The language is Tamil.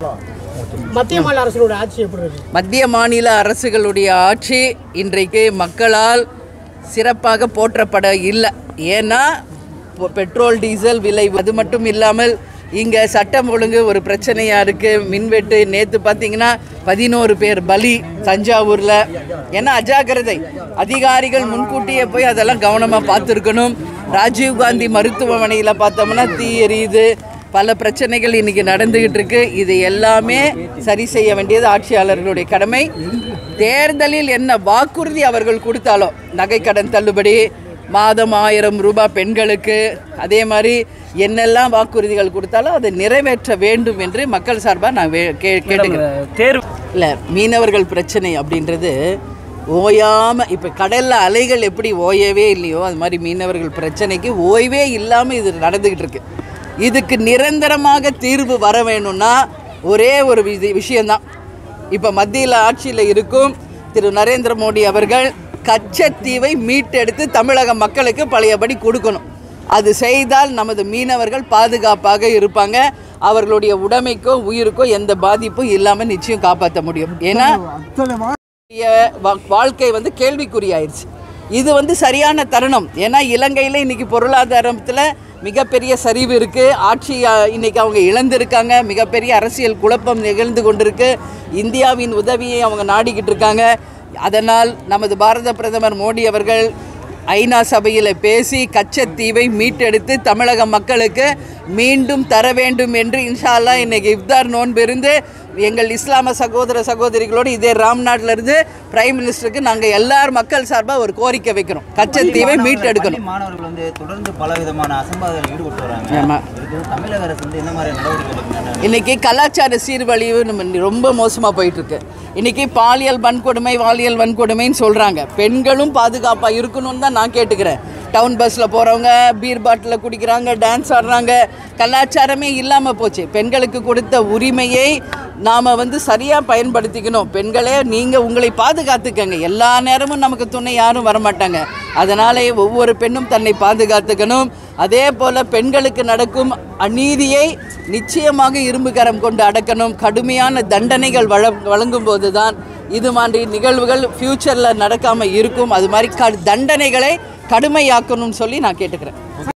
மத்திய மாநில அரசோட ஆட்சி எப்படி இருக்கு மத்திய மாநில அரசுகளுடைய ஆட்சி இன்றைக்கு மக்களால் சிறப்பாக போற்றப்பட இல்லை ஏன்னா பொ- பெட்ரோல் டீசல் விலை அது மட்டும் இல்லாமல் இங்கே சட்டம் ஒழுங்கு ஒரு பிரச்சனையாக இருக்குது மின்வெட்டு நேற்று பார்த்தீங்கன்னா பதினோரு பேர் பலி தஞ்சாவூரில் ஏன்னா அஜாக்கிரதை அதிகாரிகள் முன்கூட்டியே போய் அதெல்லாம் கவனமாக பார்த்துருக்கணும் ராஜீவ்காந்தி மருத்துவமனையில் பார்த்தோம்னா தீ எரியுது பல பிரச்சனைகள் இன்னைக்கு நடந்துகிட்டு இருக்கு இது எல்லாமே சரி செய்ய வேண்டியது ஆட்சியாளர்களுடைய கடமை தேர்தலில் என்ன வாக்குறுதி அவர்கள் கொடுத்தாலோ நகைக்கடன் தள்ளுபடி மாதம் ஆயிரம் ரூபாய் பெண்களுக்கு அதே மாதிரி என்னெல்லாம் வாக்குறுதிகள் கொடுத்தாலும் அதை நிறைவேற்ற வேண்டும் என்று மக்கள் சார்பாக நான் வே- கே கேட்டுக்கிறேன் தேர்வு இல்லை மீனவர்கள் பிரச்சனை அப்படின்றது ஓயாமல் இப்போ கடலில் அலைகள் எப்படி ஓயவே இல்லையோ அது மாதிரி மீனவர்கள் பிரச்சனைக்கு ஓய்வே இல்லாமல் இது நடந்துக்கிட்டு இருக்கு இதுக்கு நிரந்தரமாக தீர்வு வர வேணும்னா ஒரே ஒரு விஷ விஷயந்தான் இப்போ மத்தியில் ஆட்சியில் இருக்கும் திரு நரேந்திர மோடி அவர்கள் கச்சத்தீவை மீட்டெடுத்து தமிழக மக்களுக்கு பழையபடி கொடுக்கணும் அது செய்தால் நமது மீனவர்கள் பாதுகாப்பாக இருப்பாங்க அவர்களுடைய உடைமைக்கோ உயிருக்கோ எந்த பாதிப்பும் இல்லாமல் நிச்சயம் காப்பாற்ற முடியும் ஏன்னா அவருடைய வா- வாழ்க்கை வந்து கேள்விக்குறியாயிருச்சு இது வந்து சரியான தருணம் ஏன்னா இலங்கையில் இன்னைக்கு பொருளாதாரத்தில் மிகப்பெரிய சரிவு இருக்குது ஆட்சி அ, இன்னைக்கு அவங்க இழந்திருக்காங்க மிகப்பெரிய அரசியல் குழப்பம் நிகழ்ந்து கொண்டிருக்கு இந்தியாவின் உதவியை அவங்க நாடிக்கிட்டு இருக்காங்க அதனால் நமது பாரத பிரதமர் மோடி அவர்கள் ஐநா சபையில் பேசி கச்சத்தீவை மீட்டெடுத்து தமிழக மக்களுக்கு மீண்டும் தர வேண்டும் என்று இன்ஷா அல்லாஹ் இன்னைக்கு இஃப்தார் நோன்பு இருந்து எங்கள் இஸ்லாம சகோதர சகோதரிகளோடு இதே ராம்நாட்ல இருந்து பிரைம் மினிஸ்டருக்கு நாங்கள் எல்லார் மக்கள் சார்பாக ஒரு கோரிக்கை வைக்கிறோம் கச்சத்தீவை மீட்டெடுக்கணும் பள்ளி மாணவர்கள் வந்து தொடர்ந்து பல விதமான அசம்பாதத்தில் ஈடுபட்டு வராங்க ஆமா. இதுக்கு வந்து தமிழக அரசு வந்து என்ன மாதிரி நடவடிக்கை எடுக்கணும் இன்னைக்கு கலாச்சார சீர்வழிவு நம்ம ரொம்ப மோசமாக போயிட்டு இருக்கு இன்னைக்கு பாலியல் வன்கொடுமை பாலியல் வன்கொடுமைன்னு சொல்கிறாங்க பெண்களும் பாதுகாப்பாக இருக்கணும்னு தான் நான் கேட்டுக்கிறேன் டவுன் பஸ்ஸில் போகிறவங்க பீர் பாட்டில் குடிக்கிறாங்க டான்ஸ் ஆடுறாங்க கலாச்சாரமே இல்லாமல் போச்சு பெண்களுக்கு கொடுத்த உரிமையை நாம் வந்து சரியாக பயன்படுத்திக்கணும் பெண்களே நீங்கள் உங்களை பாதுகாத்துக்கங்க எல்லா நேரமும் நமக்கு துணை யாரும் வரமாட்டாங்க அதனாலே ஒவ்வொரு பெண்ணும் தன்னை பாதுகாத்துக்கணும் அதே போல் பெண்களுக்கு நடக்கும் அநீதியை நிச்சயமாக இரும்பு கரம் கொண்டு அடக்கணும் கடுமையான தண்டனைகள் வழ வழங்கும் போது தான் இது மாதிரி நிகழ்வுகள் ஃப்யூச்சரில் நடக்காமல் இருக்கும் அது மாதிரி க தண்டனைகளை கடுமையாக்கணும்னு சொல்லி நான் கேட்டுக்கிறேன்